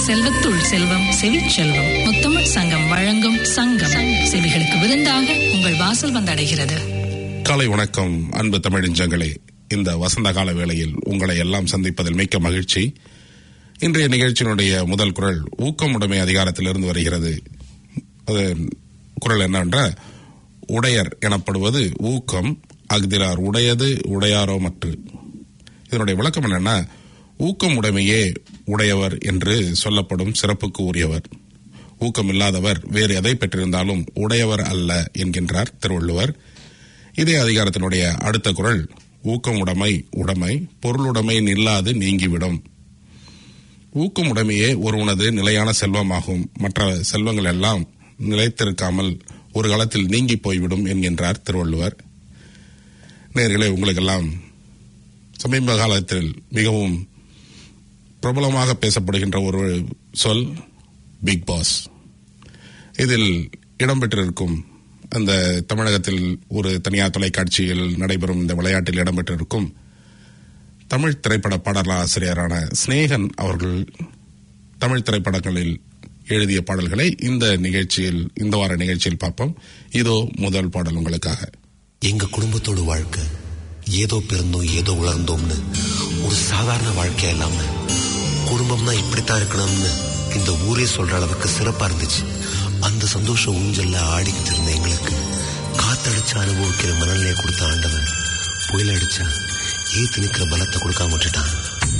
செல்வத்துள் செல்வம் செவிச்செல்வம் முத்தமிழ் சங்கம் வழங்கும் சங்கம் செவிகளுக்கு விருந்தாக உங்கள் வாசல் வந்தடைகிறது காலை வணக்கம் அன்பு தமிழஞ்சங்களே இந்த வசந்த கால வேளையில் உங்களை எல்லாம் சந்திப்பதில் மிக்க மகிழ்ச்சி இன்றைய நிகழ்ச்சியினுடைய முதல் குரல் ஊக்கமுடைமை அதிகாரத்திலிருந்து வருகிறது அது குரல் என்னவென்றால் உடையர் எனப்படுவது ஊக்கம் அஃதிலார் உடையது உடையாரோ மற்று இதனுடைய விளக்கம் என்னன்னா ஊக்கம் உடைமையே உடையவர் என்று சொல்லப்படும் சிறப்புக்கு உரியவர் ஊக்கம் இல்லாதவர் வேறு எதை பெற்றிருந்தாலும் உடையவர் அல்ல என்கின்றார் திருவள்ளுவர் இதே அதிகாரத்தினுடைய அடுத்த குரல் ஊக்கம் உடைமை உடைமை பொருளுடைமை நில்லாது நீங்கிவிடும் ஊக்கம் உடைமையே ஒருவனது நிலையான செல்வமாகும் மற்ற செல்வங்கள் எல்லாம் நிலைத்திருக்காமல் ஒரு காலத்தில் நீங்கி போய்விடும் என்கின்றார் திருவள்ளுவர் நேர்களே உங்களுக்கெல்லாம் சமீப காலத்தில் மிகவும் பிரபலமாக பேசப்படுகின்ற ஒரு சொல் பிக் பாஸ் இதில் இடம்பெற்றிருக்கும் அந்த தமிழகத்தில் ஒரு தனியார் தொலைக்காட்சியில் நடைபெறும் இந்த விளையாட்டில் இடம்பெற்றிருக்கும் தமிழ் திரைப்பட பாடலாசிரியரான சிநேகன் அவர்கள் தமிழ் திரைப்படங்களில் எழுதிய பாடல்களை இந்த நிகழ்ச்சியில் இந்த வார நிகழ்ச்சியில் பார்ப்போம் இதோ முதல் பாடல் உங்களுக்காக எங்க குடும்பத்தோட வாழ்க்கை ஏதோ பிறந்தோம் ஏதோ உலர்ந்தோம்னு ஒரு சாதாரண வாழ்க்கையா இல்லாம குடும்பம்னா இப்படித்தான் இருக்கணும்னு இந்த ஊரே சொல்ற அளவுக்கு சிறப்பா இருந்துச்சு அந்த சந்தோஷ ஊஞ்சல்ல ஆடிக்கிட்டு இருந்த எங்களுக்கு காத்தடிச்சு அனுபவிக்கிற மனநிலையை கொடுத்த ஆண்டவன் புயல் அடிச்சா ஏத்து நிக்கிற பலத்தை கொடுக்காம விட்டுட்டான்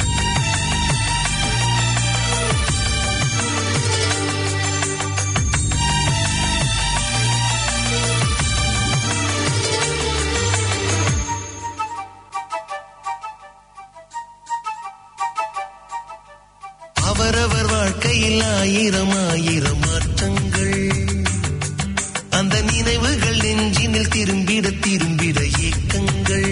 அவரவர் வாழ்க்கையில் ஆயிரம் ஆயிரம் மாற்றங்கள் அந்த நினைவுகள் நெஞ்சினில் திரும்பிட திரும்பிட ஏக்கங்கள்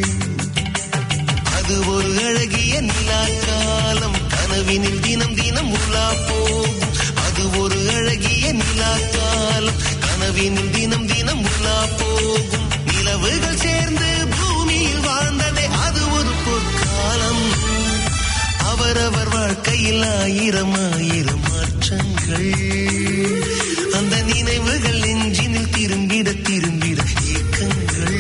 அது ஒரு அழகிய நிலா காலம் கனவினில் தினம் தினம் உலா போகும் அது ஒரு அழகிய நிலா காலம் கனவினில் தினம் தினம் உலா போகும் நிலவுகள் சேர்ந்து பூமியில் வாழ்ந்ததே அது ஒரு பொற்காலம் அவரவர் வாழ்க்கையில் ஆயிரம் ஆயிரம் மாற்றங்கள் அந்த நினைவுகள் நெஞ்சினில் திரும்பிட திரும்பிட ஏக்கங்கள்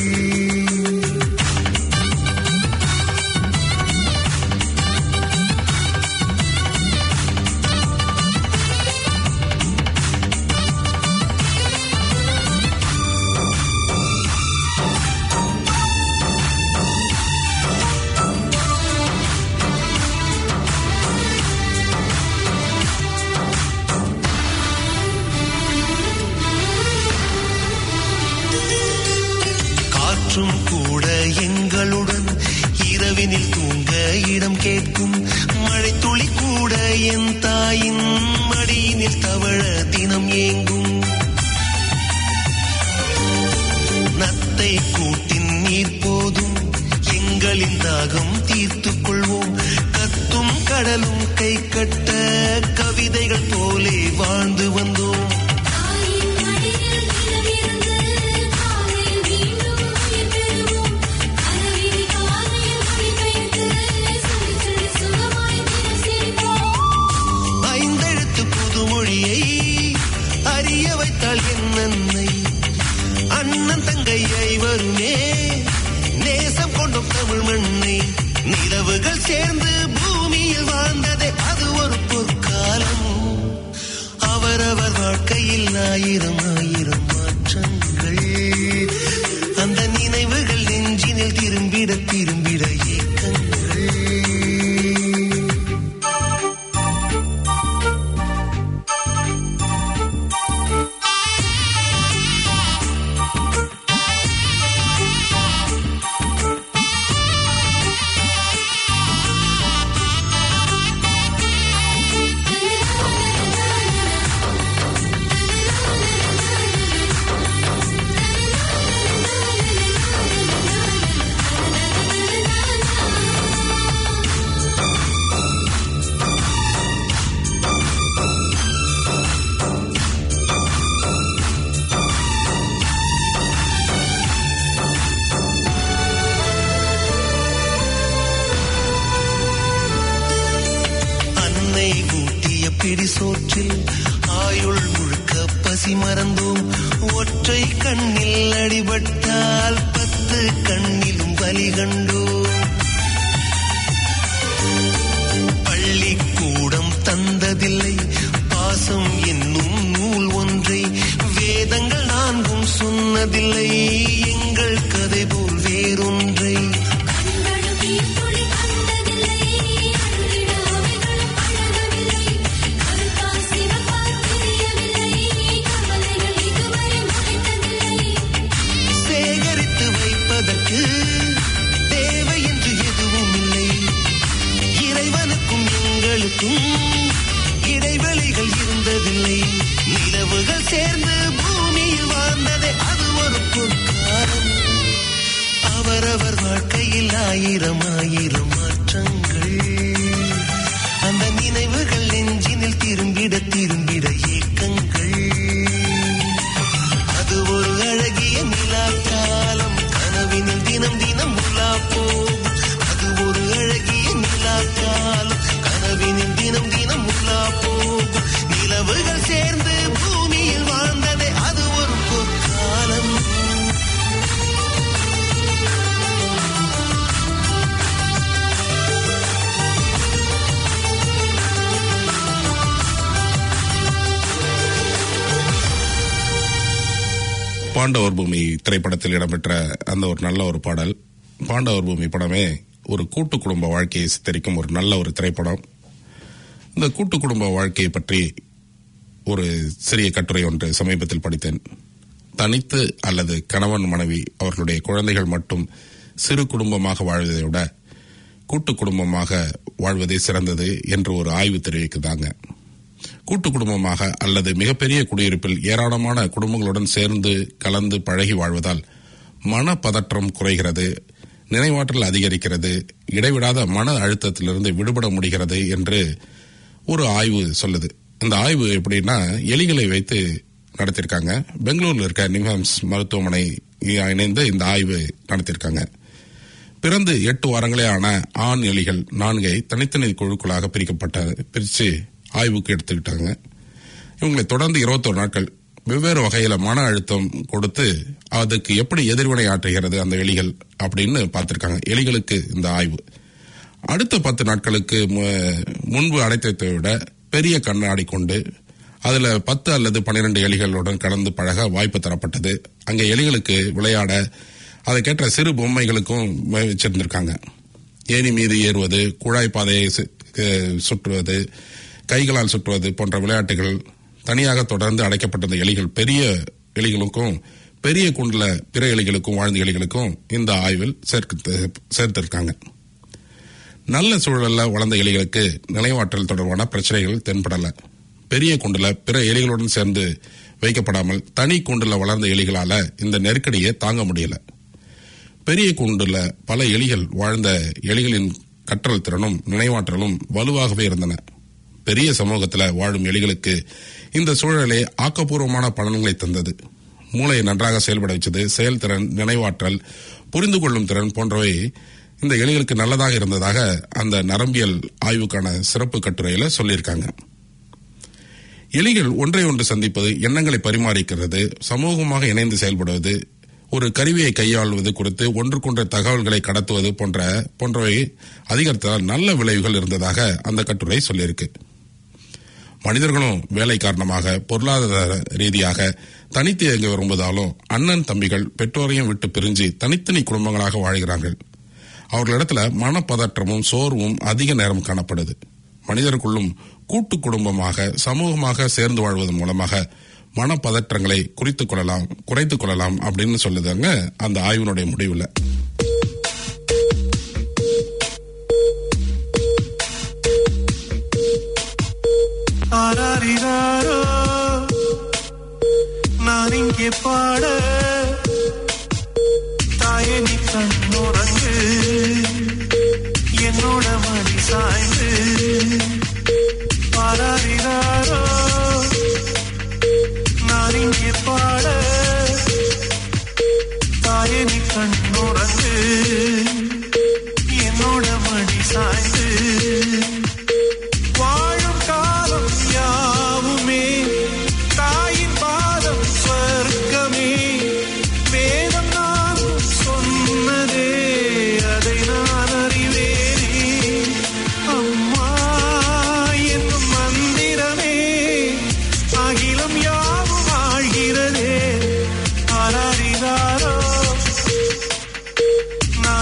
காற்றும் கூட எங்களுடன் இரவினில் தூங்க இடம் கேட்கும் மழை துளி கூட என் தாயின் மடியினில் தவழ தினம் ஏங்கும் நத்தை கூட்டின் நீர் போதும் எங்களின் தாகம் தீர்த்துக் கொள்வோம் கத்தும் கடலும் கை கட்ட கவிதைகள் போலே வாழ்ந்து வந்தோம் தாயின் மடியில் நிலவிருந்து காலையில் மீண்டும் உயிர் பெறுவோம் கனவினி காலையில் மொழிபெயர்த்து சொல்லி சொல்லி சுகமாய் தினம் சிரிப்போம் ஐந்தெழுத்து புதுமொழியை அறிய வைத்தாள் என் அன்னை அண்ணன் தங்கை ஐவருமே நேசம் கொண்டோம் தமிழ் மண்ணை நிலவுகள் சேர்ந்து பூமியில் வாழ்ந்ததே அது ஒரு பொற்காலம் அவரவர் வாழ்க்கையில் ஆயிரம் ஆயிரம் மாற்றங்கள் அந்த நினைவுகள் நெஞ்சினில் திரும்பிட திரும்பிட ஏக்கங்கள் La பிடி சோற்றில் ஆயுள் முழுக்க பசி மறந்தோம் ஒற்றை கண்ணில் அடிபட்டால் பத்து கண்ணிலும் வலி கண்டோம் பள்ளிக்கூடம் தந்ததில்லை பாசம் என்னும் நூல் ஒன்றை வேதங்கள் நான்கும் சொன்னதில்லை எங்கள் கதை போல் வேறொன்றை கண்களும் நீர்த்துளி கண்டதில்லை அன்றிட அவைகளும் பழகவில்லை கருப்பா சிவப்பா தெரியவில்லை கவலைகள் இதுவரை முளைத்ததில்லை சேகரித்து வைப்பதற்கு தேவை என்று எதுவும் இல்லை இறைவனுக்கும் எங்களுக்கும் இடைவெளிகள் இருந்ததில்லை நிலவுகள் சேர்ந்து பூமியில் வாழ்ந்ததே அது ஒரு பொற்காலம் அவரவர் வாழ்க்கையில் ஆயிரம் ஆயிரம் மாற்றங்கள் அந்த நினைவுகள் நெஞ்சினில் திரும்பிட திரும்பிட ஏக்கங்கள் அது ஒரு அழகிய நிலா காலம் கனவினில் தினம் தினம் உலா போகும் அது ஒரு அழகிய நிலா காலம் கனவினில் தினம் தினம் உலா போகும் நிலவுகள் சேர்ந்து பூமியில் வாழ்ந்ததே அது ஒரு பொற்காலம் பாண்டவர் பூமி திரைப்படத்தில் இடம்பெற்ற அந்த ஒரு நல்ல ஒரு பாடல் பாண்டவர் பூமி படமே ஒரு கூட்டு குடும்ப வாழ்க்கையை சித்தரிக்கும் ஒரு நல்ல ஒரு திரைப்படம் இந்த கூட்டு குடும்ப வாழ்க்கையை பற்றி ஒரு சிறிய கட்டுரை ஒன்று சமீபத்தில் படித்தேன் தனித்து அல்லது கணவன் மனைவி அவர்களுடைய குழந்தைகள் மட்டும் சிறு குடும்பமாக வாழ்வதை விட கூட்டு குடும்பமாக வாழ்வதே சிறந்தது என்று ஒரு ஆய்வு தெரிவிக்குதாங்க கூட்டு குடும்பமாக அல்லது மிகப்பெரிய குடியிருப்பில் ஏராளமான குடும்பங்களுடன் சேர்ந்து கலந்து பழகி வாழ்வதால் மனப்பதற்றம் குறைகிறது நினைவாற்றல் அதிகரிக்கிறது இடைவிடாத மன அழுத்தத்திலிருந்து விடுபட முடிகிறது என்று ஒரு ஆய்வு சொல்லுது இந்த ஆய்வு எப்படின்னா எலிகளை வைத்து நடத்தியிருக்காங்க பெங்களூர்ல இருக்க நிம்ஹாம்ஸ் மருத்துவமனை இணைந்து இந்த ஆய்வு நடத்தியிருக்காங்க பிறந்து எட்டு வாரங்களே ஆன ஆண் எலிகள் நான்கை தனித்தனி குழுக்களாக பிரிக்கப்பட்ட பிரித்து ஆய்வுக்கு எடுத்துக்கிட்டாங்க இவங்களை தொடர்ந்து இருபத்தொரு நாட்கள் வெவ்வேறு வகையில மன அழுத்தம் கொடுத்து அதுக்கு எப்படி எதிர்வினை ஆற்றுகிறது அந்த எலிகள் அப்படின்னு பார்த்திருக்காங்க எலிகளுக்கு இந்த ஆய்வு அடுத்த பத்து நாட்களுக்கு மு- முன்பு அடைத்ததை விட பெரிய கண்ணாடி கொண்டு அதுல பத்து அல்லது பன்னிரண்டு எலிகளுடன் கலந்து பழக வாய்ப்பு தரப்பட்டது அங்க எலிகளுக்கு விளையாட அதுக்கேற்ற சிறு பொம்மைகளுக்கும் வச்சிருந்திருக்காங்க ஏணி மீது ஏறுவது குழாய் பாதையை சு- கு- சுற்றுவது கைகளால் சுற்றுவது போன்ற விளையாட்டுகள் தனியாக தொடர்ந்து அடைக்கப்பட்டிருந்த எலிகள் பெரிய எலிகளுக்கும் பெரிய குண்டுல பிற எலிகளுக்கும் வாழ்ந்த எலிகளுக்கும் இந்த ஆய்வில் சேர்த்து சேர்த்திருக்காங்க நல்ல சூழல்ல வளர்ந்த எலிகளுக்கு நினைவாற்றல் தொடர்பான பிரச்சனைகள் தென்படல பெரிய குண்டுல பிற எலிகளுடன் சேர்ந்து வைக்கப்படாமல் தனி குண்டுல வளர்ந்த எலிகளால இந்த நெருக்கடியை தாங்க முடியல பெரிய கூண்டுல பல எலிகள் வாழ்ந்த எலிகளின் கற்றல் திறனும் நினைவாற்றலும் வலுவாகவே இருந்தன பெரிய சமூகத்துல வாழும் எலிகளுக்கு இந்த சூழலே ஆக்கப்பூர்வமான பலன்களை தந்தது மூளையை நன்றாக செயல்பட வச்சது செயல்திறன் நினைவாற்றல் புரிந்து கொள்ளும் திறன் போன்றவை இந்த எலிகளுக்கு நல்லதாக இருந்ததாக அந்த நரம்பியல் ஆய்வுக்கான சிறப்பு கட்டுரையில சொல்லியிருக்காங்க எலிகள் ஒன்றை ஒன்று சந்திப்பது எண்ணங்களை பரிமாறிக்கிறது சமூகமாக இணைந்து செயல்படுவது ஒரு கருவியை கையாள்வது குறித்து ஒன்றுக்கொன்று தகவல்களை கடத்துவது போன்ற போன்றவை அதிகரித்ததால் நல்ல விளைவுகள் இருந்ததாக அந்த கட்டுரை சொல்லியிருக்கு மனிதர்களும் வேலை காரணமாக பொருளாதார ரீதியாக தனித்து இயங்க விரும்புவதாலும் அண்ணன் தம்பிகள் பெற்றோரையும் விட்டு பிரிஞ்சு தனித்தனி குடும்பங்களாக வாழ்கிறார்கள் அவர்களிடத்துல மனப்பதற்றமும் சோர்வும் அதிக நேரம் காணப்படுது மனிதருக்குள்ளும் கூட்டு குடும்பமாக சமூகமாக சேர்ந்து வாழ்வதன் மூலமாக மனப்பதற்றங்களை குறித்துக் கொள்ளலாம் குறைத்துக் கொள்ளலாம் அப்படின்னு சொல்லுதாங்க அந்த ஆய்வினுடைய முடிவுல ஆராரிராரோ நான் இங்கே பாட தாயே நீ கண்ணுறங்கு என்னோட மடி சாய்ந்து ஆராரிராரோ நான் இங்கே பாட தாயே நீ கண்ணுறங்கு என்னோட மடி சாய்ந்து வாழும் காலம்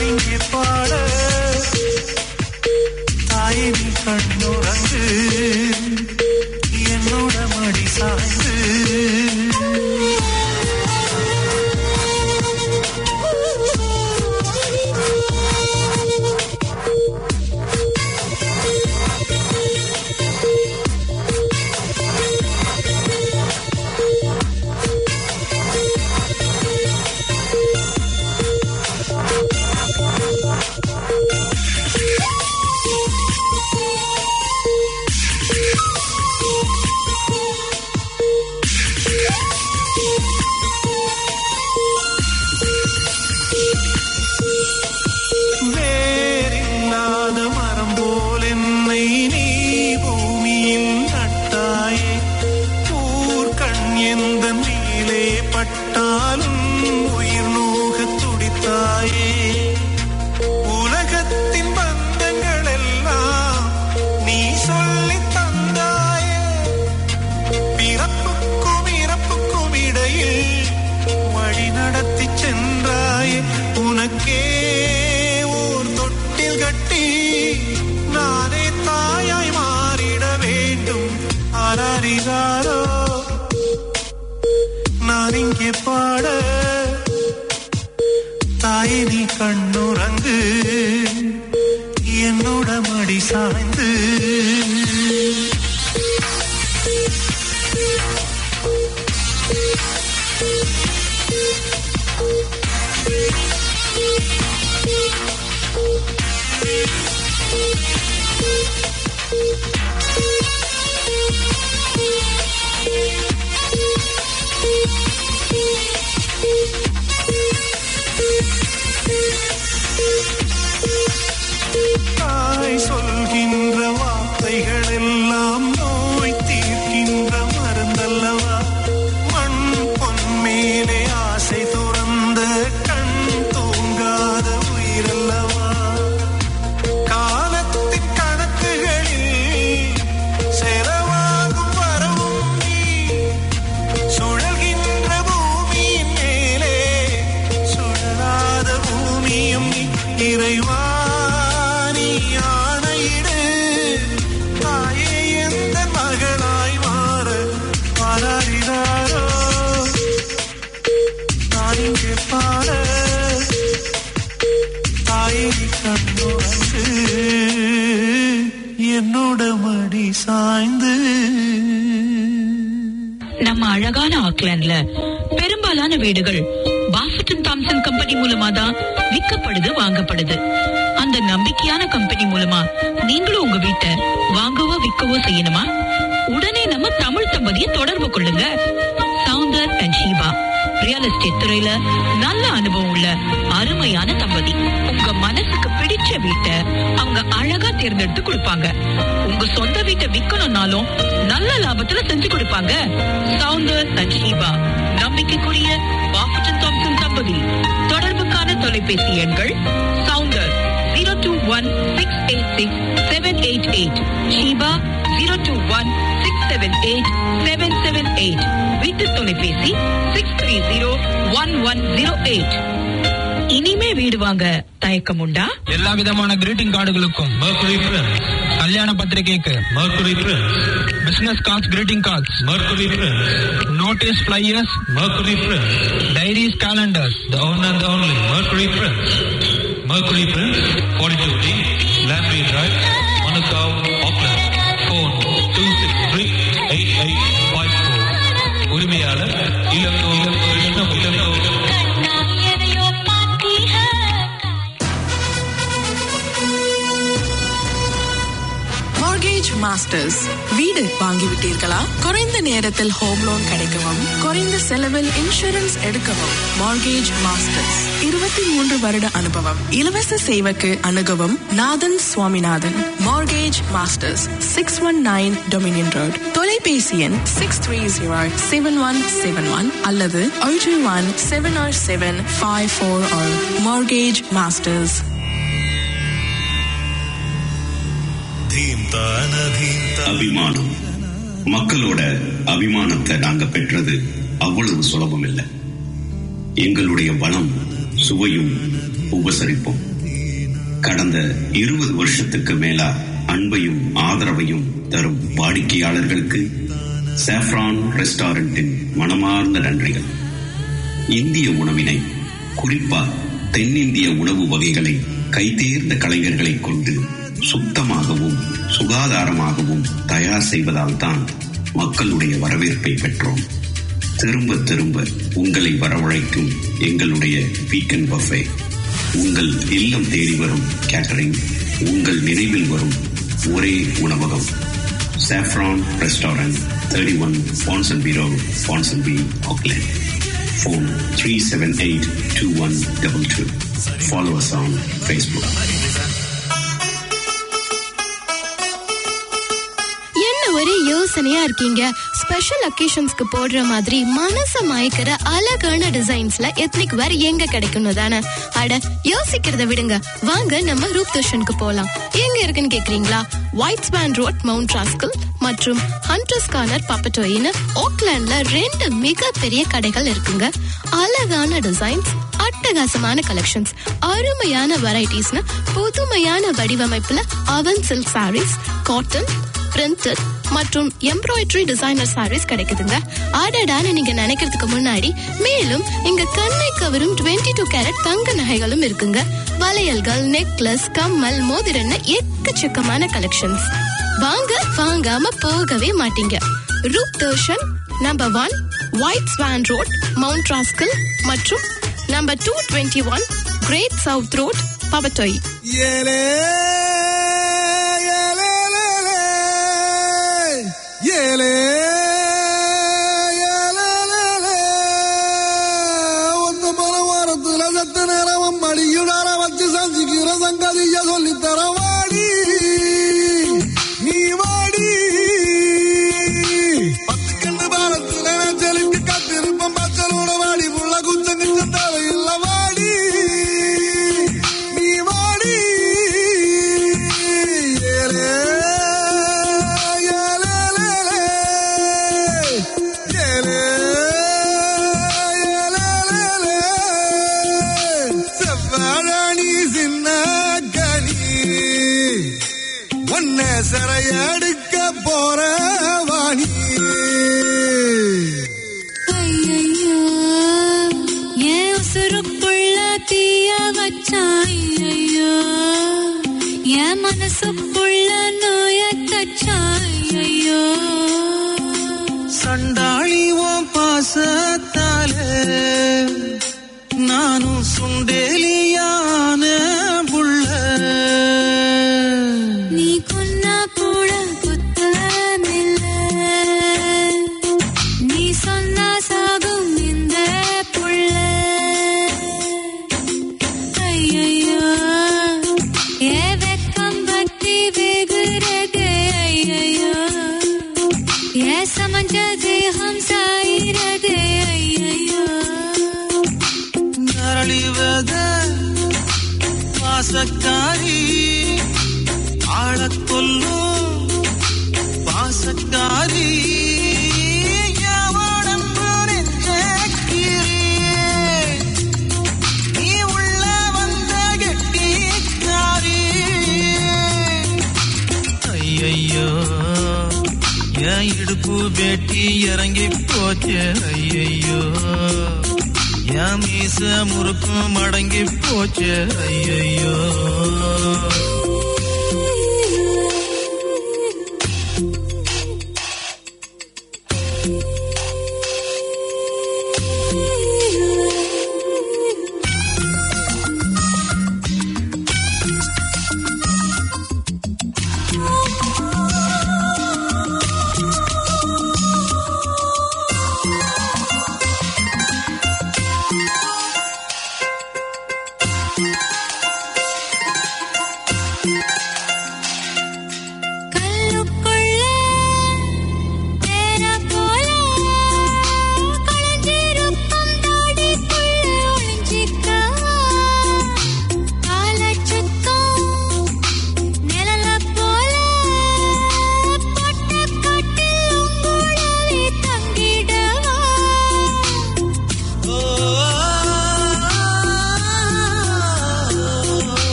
நான் இங்கே பாட தாயே நீ கண்ணுறங்கு என்னோட மடி சாய்ந்து வேறில்லாத மரம் போல் என்னை நீ பூமியில் நட்டாயே ஊர்கண் எந்த மேலே பட்டாலும் உயிர் நோகத் துடித்தாயே உலகத்தின் பந்தங்கள் எல்லாம் நீ சொல்லித் தந்தாயே பிறப்புக்கும் இறப்புக்கும் இடையில் வழி நடத்தி சென்றாயே உனக்கே ஓர் தொட்டில் கட்டி நானே தாயாய் மாறிட வேண்டும் அலறினாரோ நான் இங்கே பாட தாயே நீ கண்ணுறங்கு என்னோட மடி சாய்ந்து தாய் சொல்கின்ற வார்த்தைகள் எல்லாம் நோய் தீர்க்கின்ற மருந்தல்லவா மண் பொன் மேலே ஆசை துறந்த கண் தூங்காத உயிரல்லவா காலத்தின் கணக்குகளில் செலவாகும் வரவும் நீ சுழல்கின்ற பூமியின் மேலே சுழலாத பூமியும் நீ. இறைவா நீ ஆணையிடு தாயே எந்த மகளாய் மாற பாராடினாரோ நான் இங்கே பாட தாயே நீ கண்ணுறங்கு என்னோட மடி சாய்ந்து நம்ம அழகான ஆக்லாண்ட்ல பெரும்பாலான வீடுகள் பாஃபட்டன் தாம்சன் கம்பெனி மூலமா தான் விற்கப்படுது வாங்கப்படுது அந்த நம்பிக்கையான கம்பெனி மூலமா நீங்களும் உங்க வீட்டை வாங்கவோ விற்கவோ செய்யணுமா உடனே நம்ம தமிழ் தம்பதியை தொடர்பு கொள்ளுங்க Soundar and Sheeba real estate துறையில நல்ல அனுபவம் உள்ள அருமையான தம்பதி உங்க மனசுக்கு பிடிச்ச வீட்டை அவங்க அழகா தேர்ந்தெடுத்து கொடுப்பாங்க உங்க சொந்த வீட்டை விக்கணும்னாலும் நல்ல லாபத்துல செஞ்சு கொடுப்பாங்க சவுந்தர் அண்ட் ஷீபா நம்பிக்கைக்குரிய பாஃபட்டன் தாம்சன் தம்பதி தொடர்புக்கான தொலைபேசி எண்கள் Soundar zero two one six eight six seven eight eight Sheeba zero two one six seven eight seven seven eight வீட்டு தொலைபேசி six three zero one one zero eight இனிமே வீடு வாங்க தயக்கம் உண்டா எல்லா விதமான கிரீட்டிங் கார்டுகளுக்கும் Mercury Prince, கல்யாண பத்திரிகைக்கு Mercury Prince, business cards greeting cards Mercury Prince, notices flyers Mercury Prince, டைரிஸ் கேலண்டர்ஸ் the one and only Mercury Prince. Mercury Prince, 42D, Landry Drive, Manukau, Auckland. Phone 263-8854. உரிமையாளர் இளங்கோ கிருஷ்ணம் இளங்கோ மார்கேஜ் மாஸ்டர்ஸ் வீடு வாங்கிவிட்டீர்களா குறைந்த நேரத்தில் home loan கிடைக்கவும் குறைந்த செலவில் இன்சூரன்ஸ் எடுக்கவும் மார்கேஜ் மாஸ்டர்ஸ் இருபத்தி மூன்று வருட அனுபவம் இலவச சேவைக்கு அணுகவும் Nathan Swaminathan mortgage masters six one nine Dominion Road தொலைபேசி எண் six three zero seven one seven one அல்லது ஒன்று one seven or seven five four or mortgage masters அபிமானம் மக்களோட அபிமானத்தை நாங்க பெற்றது அவ்வளவு சுலபம் இல்லை எங்களுடைய பலம் சுவையும் உபசரிப்பும் கடந்த இருபது வருஷத்துக்கு மேலா அன்பையும் ஆதரவையும் தரும் வாடிக்கையாளர்களுக்கு சாஃப்ரான் ரெஸ்டாரண்டின் மனமார்ந்த நன்றிகள் இந்திய உணவினை குறிப்பா தென்னிந்திய உணவு வகைகளை கைதேர்ந்த கலைஞர்களை கொண்டு சுத்தமாகவும் சுகாதாரமாகவும் தயார் செய்வதால் தான் மக்களுடைய வரவேற்பை பெற்றோம் திரும்ப திரும்ப உங்களை வரவழைக்கும் எங்களுடைய வீக்கெண்ட் பஃபே உங்கள் இல்லம் தேடி வரும் கேட்டரிங் உங்கள் நினைவில் வரும் ஒரே உணவகம் saffron restaurant thirty one Ponsonby Road Ponsonby Auckland phone 378-2122. Follow us on Facebook. என்ன ஒரே யோசனையா இருக்கீங்க ஸ்பெஷல் அக்கேஷன்ஸ்க்கு போடுற மாதிரி மனச மயக்கிற அழகான டிசைன்ஸ்ல எத்னிக் வேர் எங்க கிடைக்கும்னு தானே அட யோசிக்கிறத விடுங்க வாங்க நம்ம ரூப் தர்ஷனுக்கு போலாம் எங்க இருக்குன்னு கேக்குறீங்களா White Swan Road Mount Roskill மற்றும் ஹண்டர்ஸ் கார்னர் பப்பட்டோயின்னு ஓக்லாண்ட்ல ரெண்டு மிகப்பெரிய கடைகள் இருக்குங்க அழகான டிசைன்ஸ் அட்டகாசமான கலெக்ஷன்ஸ் அருமையான வெரைட்டிஸ்னு புதுமையான வடிவமைப்புல அவன் சில்க் சாரீஸ் காட்டன் பிரிண்டட் மற்றும் எம்ப்ராய்டரி டிசைனர் சாரீஸ் கிடைக்குதுங்க ஆடடான்னு நீங்க நினைக்கிறதுக்கு முன்னாடி மேலும் இங்க கண்ணை கவரும் 22 டூ கேரட் தங்க நகைகளும் இருக்குங்க வளையல்கள் நெக்லஸ் கம்மல் மோதிரன்னு எக்கச்சக்கமான கலெக்ஷன்ஸ் வாங்க வாங்காம போகவே மாட்டீங்க Roop Darshan number one White Swan Road Mount Roskill மற்றும் number two twenty one Great South Road Papatoetoe ஏலே ஏலே ஒத்த பரவாரத்துல சத்த நேரம் மடியுடார வச்சு சஞ்சிக்கிற சங்கதிய சொல்லி தரவாடி நீ வாடி பத்து கண்டு பாரத்துல செலுக்கு காத்திருப்பம் பச்சலோட வாடி புள்ள குச்சம் கிச்சம் தேவையில்ல வாடி நீ வாடி ஏலே சிறையடுக்க போற வாணி ஐயையோ, என் உசுருக்குள்ள தீய வச்சான் ஐயையோ. என் மனசுக்குள்ள நோய தச்சான் ஐயையோ. சண்டாளி ஓ பாசத்தால நானும் சுண்டேலியான புள்ள நீ கொன்னா கூட குத்தமில்ல. நீ சொன்னா சாகும் இந்த புள்ள. ஐயையோ, என் வெட்கம் பத்தி வெகுறது ஐயையோ. என் சமஞ்ச தேகம் சாயிறது ஐயையோ. நரளிவத பாசக்காரி ஆளக் கொல்லும் பாசக்காரி எவனம்பு நெஞ்சக்கிரியே. நீ உள்ள வந்த கெட்டிக்காரி. ஐயையோ என் இடுப்பு வெட்டி இறங்கி போச்சு ஐயையோ என் மீச முறுக்கும் மடங்கி போச்சு ஐயையோ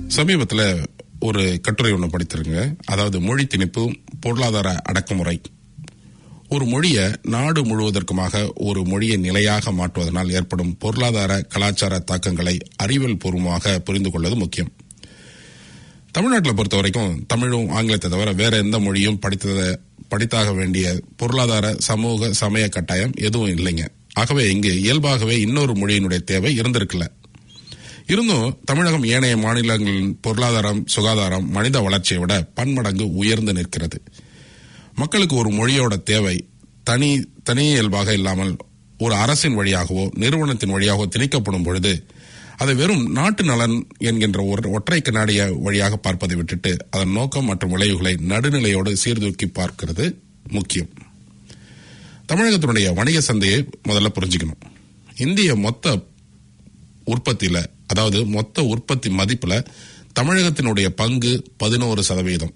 சமீபத்துல ஒரு கட்டுரை ஒன்று படித்திருங்க அதாவது மொழி திணிப்பு பொருளாதார அடக்குமுறை ஒரு மொழியை நாடு முழுவதற்குமாக ஒரு மொழியை நிலையாக மாற்றுவதனால் ஏற்படும் பொருளாதார கலாச்சார தாக்கங்களை அறிவியல் பூர்வமாக புரிந்து கொள்வது முக்கியம் தமிழ்நாட்டில் பொறுத்த வரைக்கும் தமிழும் ஆங்கிலத்தை தவிர வேற எந்த மொழியும் படித்தத படித்தாக வேண்டிய பொருளாதார சமூக சமய கட்டாயம் எதுவும் இல்லைங்க ஆகவே இங்கு இயல்பாகவே இன்னொரு மொழியினுடைய தேவை இருந்திருக்கல இருந்தும் தமிழகம் ஏனைய மாநிலங்களின் பொருளாதாரம் சுகாதாரம் மனித வளர்ச்சியை விட பன்மடங்கு உயர்ந்து நிற்கிறது மக்களுக்கு ஒரு மொழியோட தேவை தனி தனி இயல்பாக இல்லாமல் ஒரு அரசின் வழியாகவோ நிறுவனத்தின் வழியாகவோ திணிக்கப்படும் பொழுது அதை வெறும் நாட்டு நலன் என்கின்ற ஒரு ஒற்றை கண்ணாடிய வழியாக பார்ப்பதை விட்டுட்டு அதன் நோக்கம் மற்றும் விளைவுகளை நடுநிலையோடு சீர்தூக்கி பார்க்கிறது முக்கியம் தமிழகத்தினுடைய வணிக சந்தையை முதல்ல புரிஞ்சுக்கணும் இந்திய மொத்த உற்பத்தியில அதாவது மொத்த உற்பத்தி மதிப்புல தமிழகத்தினுடைய பங்கு பதினோரு சதவீதம்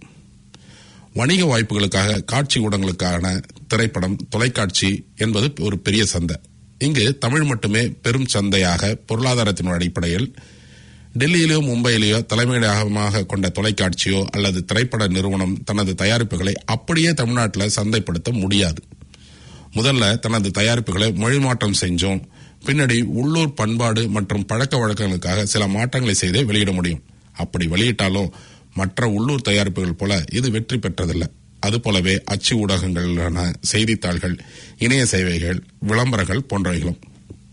வணிக வாய்ப்புகளுக்காக காட்சி ஊடகங்களுக்கான திரைப்படம் தொலைக்காட்சி என்பது ஒரு பெரிய சந்தை இங்கு தமிழ் மட்டுமே பெரும் சந்தையாக பொருளாதாரத்தின் அடிப்படையில் டெல்லியிலோ மும்பையிலேயோ தலைமையிடமாக கொண்ட தொலைக்காட்சியோ அல்லது திரைப்பட நிறுவனம் தனது தயாரிப்புகளை அப்படியே தமிழ்நாட்டில் சந்தைப்படுத்த முடியாது முதல்ல தனது தயாரிப்புகளை மொழி மாற்றம் செஞ்சோம் பின்னாடி உள்ளூர் பண்பாடு மற்றும் பழக்க வழக்கங்களுக்காக சில மாற்றங்களை செய்தே வெளியிட முடியும் அப்படி வெளியிட்டாலும் மற்ற உள்ளூர் தயாரிப்புகள் போல இது வெற்றி பெற்றதில்லை அதுபோலவே அச்சு ஊடகங்களான செய்தித்தாள்கள் இணைய சேவைகள் விளம்பரங்கள் போன்றவைகளும்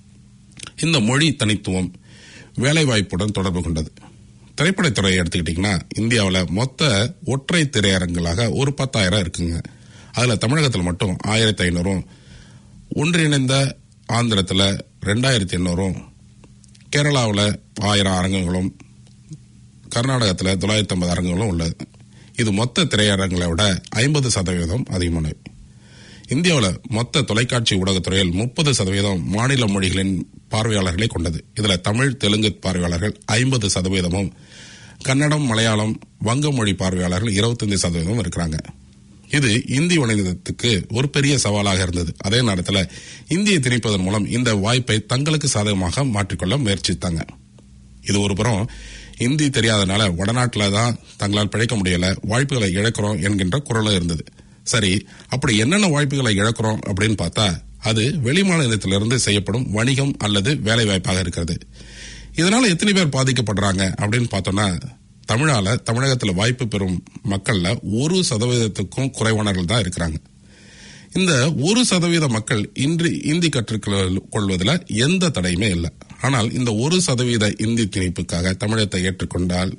இந்த மொழி தனித்துவம் வேலைவாய்ப்புடன் தொடர்பு கொண்டது திரைப்படத்துறையை எடுத்துக்கிட்டிங்கன்னா இந்தியாவில் மொத்த ஒற்றை திரையரங்குகளாக ஒரு பத்தாயிரம் இருக்குங்க அதில் தமிழகத்தில் மட்டும் ஆயிரத்தி ஐநூறும் ஒன்றிணைந்த ஆந்திரத்தில் ரெண்டாயிரத்தி எண்ணூறும் கேரளாவில் ஆயிரம் அரங்குகளும் கர்நாடகத்தில் தொள்ளாயிரத்தி ஐம்பது அரங்குகளும் உள்ளது இது மொத்த திரையரங்களை விட ஐம்பது சதவீதம் அதிகமானவை இந்தியாவில் மொத்த தொலைக்காட்சி ஊடகத்துறையில் முப்பது சதவீதம் மாநில மொழிகளின் பார்வையாளர்களை கொண்டது இதில் தமிழ் தெலுங்கு பார்வையாளர்கள் ஐம்பது சதவீதமும் கன்னடம் மலையாளம் வங்க மொழி பார்வையாளர்கள் இருபத்தஞ்சு சதவீதம் இருக்கிறாங்க இது இந்தி வணிகத்துக்கு ஒரு பெரிய சவாலாக இருந்தது அதே நேரத்தில் இந்தியை திணிப்பதன் மூலம் இந்த வாய்ப்பை தங்களுக்கு சாதகமாக மாற்றிக்கொள்ள முயற்சித்தாங்க இது ஒரு புறம் இந்தி தெரியாதனால வடநாட்டில் தான் தங்களால் பிழைக்க முடியல வாய்ப்புகளை இழக்கிறோம் என்கின்ற குரலும் இருந்தது சரி அப்படி என்னென்ன வாய்ப்புகளை இழக்கிறோம் அப்படின்னு பார்த்தா அது வெளிமாநிலத்திலிருந்து செய்யப்படும் வணிகம் அல்லது வேலை வாய்ப்பாக இருக்கிறது இதனால எத்தனை பேர் பாதிக்கப்படுறாங்க அப்படின்னு பார்த்தோம்னா தமிழால தமிழகத்தில் வாய்ப்பு பெறும் மக்கள்ல ஒரு சதவீதத்துக்கும் குறைவானவர்கள் தான் இருக்கிறாங்க இந்த ஒரு சதவீத மக்கள் இன்று இந்தி கற்றுக்கொள்வதில் எந்த தடையுமே இல்லை ஆனால் இந்த ஒரு சதவீத இந்தி திணிப்புக்காக தமிழகத்தை ஏற்றுக்கொண்டால்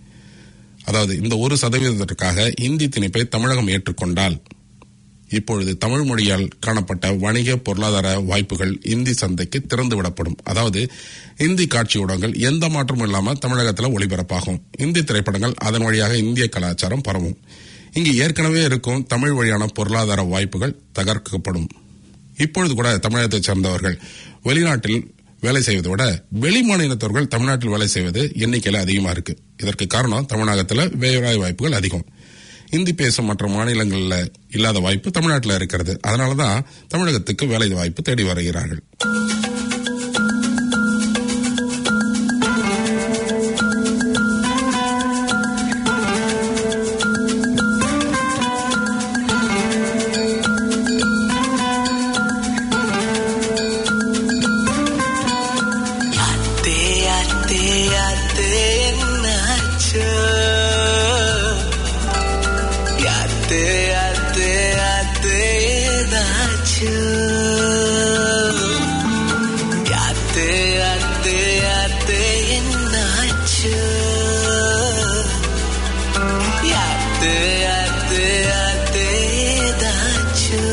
அதாவது இந்த ஒரு சதவீதத்திற்காக இந்தி திணிப்பை தமிழகம் ஏற்றுக்கொண்டால் இப்பொழுது தமிழ் மொழியால் காணப்பட்ட வணிக பொருளாதார வாய்ப்புகள் இந்தி சந்தைக்கு திறந்து விடப்படும் அதாவது இந்தி காட்சி ஊடகங்கள் எந்த மாற்றமும் இல்லாமல் தமிழகத்தில் ஒளிபரப்பாகும் இந்தி திரைப்படங்கள் அதன் வழியாக இந்திய கலாச்சாரம் பரவும் இங்கு ஏற்கனவே இருக்கும் தமிழ் வழியான பொருளாதார வாய்ப்புகள் தகர்க்கப்படும் இப்பொழுது கூட தமிழகத்தைச் சேர்ந்தவர்கள் வெளிநாட்டில் வேலை செய்வதை விட வெளி மாநிலத்தவர்கள் தமிழ்நாட்டில் வேலை செய்வது எண்ணிக்கையில் அதிகமா இருக்கு இதற்கு காரணம் தமிழகத்தில் வேலை வாய்ப்புகள் அதிகம் இந்தி பேசும் மற்ற மாநிலங்களில் இல்லாத வாய்ப்பு தமிழ்நாட்டில் இருக்கிறது அதனாலதான் தமிழகத்துக்கு வேலை வாய்ப்பு தேடி வருகிறார்கள் அத்தே அத்தே அத்தே என்னாச்சு அத்தே அத்தே அத்தே ஏதாச்சு அத்தே அத்தே அத்தே என்னாச்சு அத்தே அத்தே அத்தே ஏதாச்சு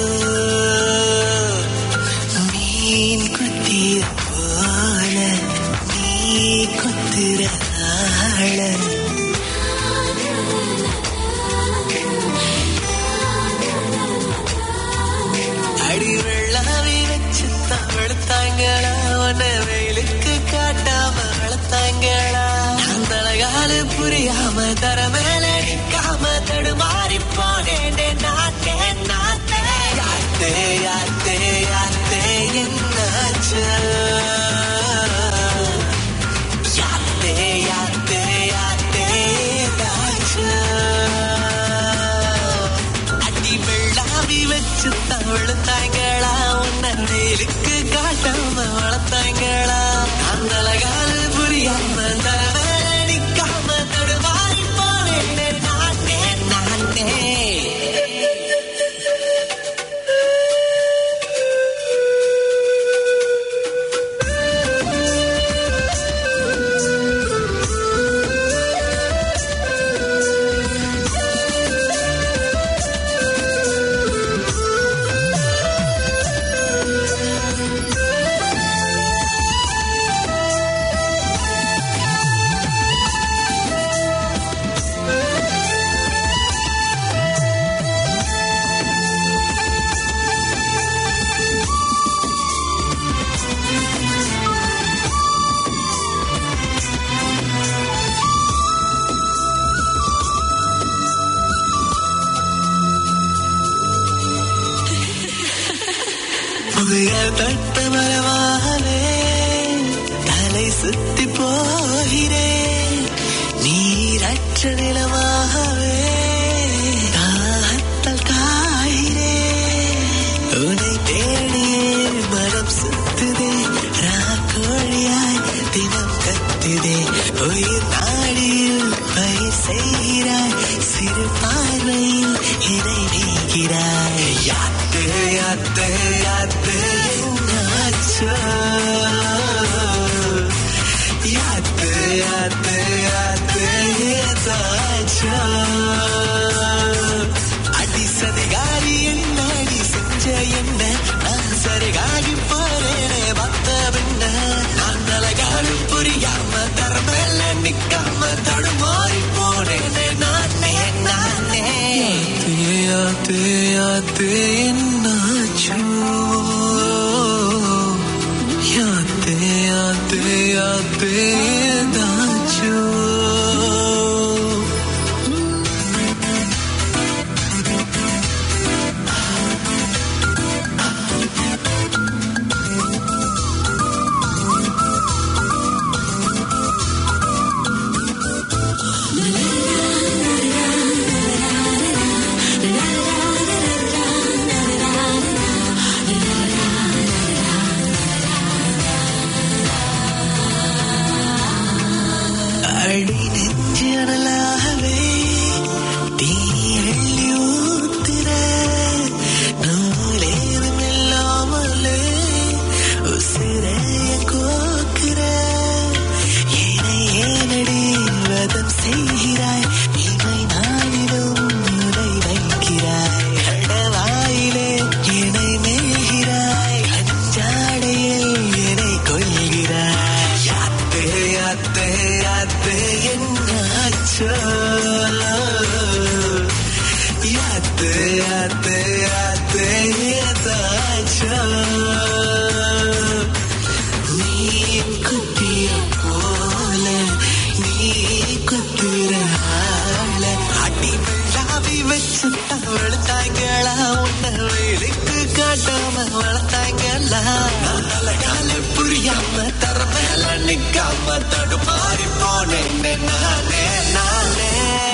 மீன் குத்திய போல நீ குத்துற ஆள அடி வெள்ளாவி வச்சு வளர்த்தாங்களா உன்னை வெயிலுக்கு காட்டாம வளர்த்தாங்களா நான் தலகாலு புரியாம தர மேல நிக்காம தடுமாறி போனேன் நாத்தே நாத்தே யாத்தே யாத்தே யாத்தே என்னாச்சு யாத்தே யாத்தே யாத்தே வளர்த்தாங்களா அந்த அழகால புரியாம தரவேல நிக்காம தடுமாறி போனேன் நானே நானே புயல் தட்டு மரமாகவே தலை சுத்தி போகிறேன் நீரற்ற நிலமாகவே தாகத்தால் காகிறேன் உன்னை தேடியே மனம் சுத்துதே ராக்கோழியாய் தினம் கத்துதே உயிர் நாடியில் பயிர் செய்கிறாய் சிறு பார்வையில் என்னை நீக்கிறாய் யாத்து யாத்து யாத்து என்னாச்சோ யாத்து யாத்து யாத்து ஏதாச்சோ அடி சதிகாரி என்ன அடி செஞ்ச என்ன நான் சரிகாகி போறேனே பத்த பின்ன நான் அழகாலும் புரியாம தரமேல நிக்காம தடுமாறி போனேனே நானே நானே யாத்து யாத்து என்னாச்சோ யாத்து யாத்து யாத்து ஏதாச்சோ அடி நெஞ்சடலாகவே தீ அள்ளி ஊத்துற நூலேதும் இல்லாமலே உசிரைய கோக்குற என்னை ஏனடி வதம் செய்கிறாய் இவை நாளிலும் உரை வைக்கிறாய் கடவாயிலே என்னை மேய்கிறாய் அஞ்சாடையில் என்னை கொள்கிறாய் யாத்து யாத்து யாத்து என்னாச்சோ யாத்து யாத்து யாத்து ஏதாச்சோ நீ குத்திய போல நீ குத்துற ஆள அடி வெள்ளாவி வச்சு வளர்த்தாங்களா உன்னை வேலைக்கு காட்டாம வளர்த்தாங்களா அழகால புரியாம தர மேல நிக்காம தடுமாறி போனேன் நானே நானே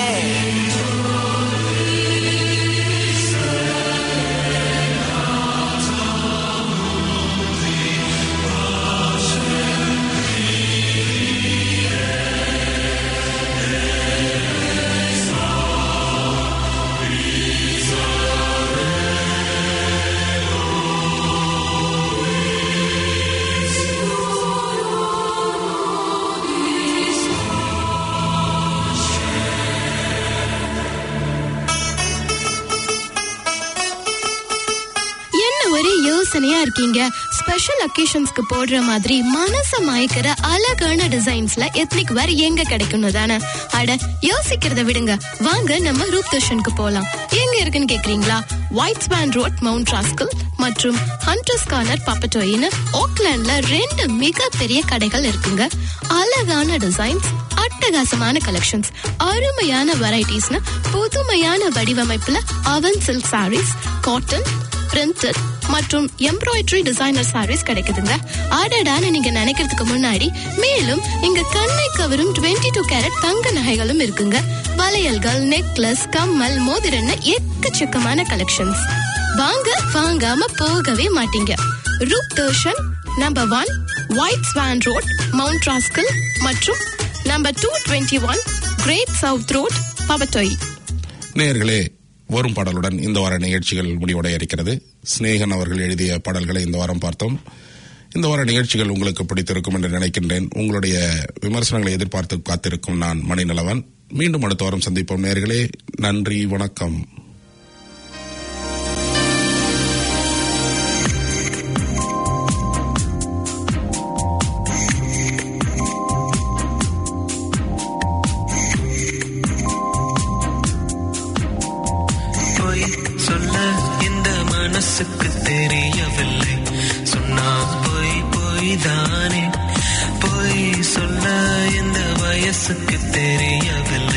என்ன ஒரே யோசனையா இருக்கீங்க ஸ்பெஷல் அக்கேஷன்ஸ்க்கு போடுற மாதிரி மனச மயக்கிற அழகான டிசைன்ஸ்ல எத்னிக் வேர் எங்க கிடைக்கும்னு தானே அட யோசிக்கிறத விடுங்க வாங்க நம்ம ரூப் தர்ஷனுக்கு போலாம் எங்க இருக்குன்னு கேக்குறீங்களா White Swan Road Mount Roskill மற்றும் ஹண்டர்ஸ் கார்னர் பப்பட்டோயின்னு ஓக்லாண்ட்ல ரெண்டு மிகப்பெரிய கடைகள் இருக்குங்க அழகான டிசைன்ஸ் அட்டகாசமான கலெக்ஷன்ஸ் அருமையான வெரைட்டிஸ்னு புதுமையான வடிவமைப்புல அவன் சில்க் சாரீஸ் காட்டன் பிரிண்டட் மற்றும் எம்ப்ராய்டரி டிசைனர் சாரீஸ் கிடைக்குதுங்க ஆடடான்னு நீங்க நினைக்கிறதுக்கு முன்னாடி மேலும் இங்க கண்ணை கவரும் 22 டூ கேரட் தங்க நகைகளும் இருக்குங்க வளையல்கள் நெக்லஸ் கம்மல் மோதிரன்னு எக்கச்சக்கமான கலெக்ஷன்ஸ் வாங்க வாங்காம போகவே மாட்டீங்க Roop Darshan number one White Swan Road Mount Roskill மற்றும் number two twenty one Great South Road Papatoetoe நேயர்களே வரும் பாடலுடன் இந்த வார நிகழ்ச்சிகள் முடிவடைய இருக்கிறது சிநேகன் அவர்கள் எழுதிய பாடல்களை இந்த வாரம் பார்த்தோம் இந்த வார நிகழ்ச்சிகள் உங்களுக்கு பிடித்திருக்கும் என்று நினைக்கின்றேன் உங்களுடைய விமர்சனங்களை எதிர்பார்த்து காத்திருக்கும் நான் மணிநலவன் மீண்டும் அடுத்த வாரம் சந்திப்போம் நேயர்களே நன்றி வணக்கம் பொய் சொல்ல இந்த மனசுக்கு தெரியவில்லை சொன்னா பொய் பொய் தானே பொய் சொல்ல இந்த வயசுக்கு தெரியவில்லை